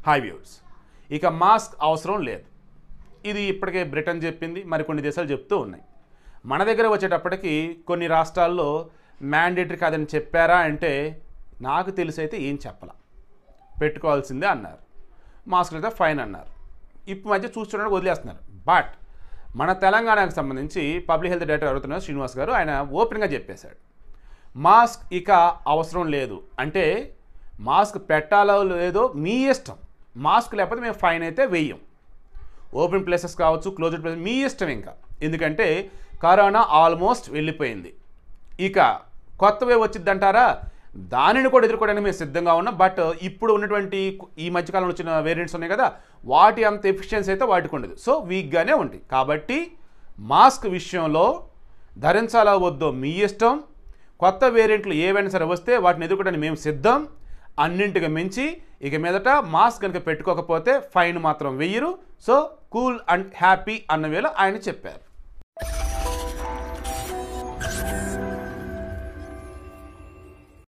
high views ఇక mask అవసరం లేదు ఇది ఇప్పటికే బ్రిటన్ చెప్పింది మరి కొన్ని దేశాలు చెప్తూ ఉన్నాయి మన దగ్గర వచ్చేటప్పటికి కొన్ని రాష్ట్రాల్లో మ్యాండేటరీ కాదని చెప్పారా అంటే నాకు తెలిసి అయితే ఏం చెప్పలా పెట్టుకోవాల్సిందే అన్నారు మాస్కులు అయితే ఫైన్ అన్నారు ఇప్పుడు మధ్య చూస్తుండడానికి వదిలేస్తున్నారు బట్ మన తెలంగాణకు సంబంధించి పబ్లిక్ హెల్త్ డైరెక్టర్ అడుగుతున్నారు శ్రీనివాస్ గారు ఆయన ఓపెన్గా చెప్పేశాడు మాస్క్ ఇక అవసరం లేదు అంటే మాస్క్ పెట్టాలో లేదో మీ ఇష్టం మాస్క్ లేకపోతే మేము ఫైన్ అయితే వెయ్యం ఓపెన్ ప్లేసెస్ కావచ్చు క్లోజ్డ్ ప్లేసెస్ మీ ఇష్టం ఇంకా ఎందుకంటే కరోనా ఆల్మోస్ట్ వెళ్ళిపోయింది ఇక కొత్త వేవ్ వచ్చిందంటారా దానిని కూడా ఎదుర్కోవడానికి మేము సిద్ధంగా ఉన్నాం బట్ ఇప్పుడు ఉన్నటువంటి ఈ మధ్యకాలంలో వచ్చిన వేరియంట్స్ ఉన్నాయి కదా వాటి అంత ఎఫిషియన్సీ అయితే వాటికి ఉండదు సో వీక్గానే ఉంది కాబట్టి మాస్క్ విషయంలో ధరించాలా వద్దో మీ ఇష్టం కొత్త వేరియంట్లు ఏవైనా సరే వస్తే వాటిని ఎదుర్కోవడానికి మేము సిద్ధం అన్నింటికి మించి ఇక మీదట మాస్క్ కనుక పెట్టుకోకపోతే ఫైన్ మాత్రం వెయ్యరు సో కూల్ అండ్ హ్యాపీ అన్న వేళ ఆయన చెప్పారు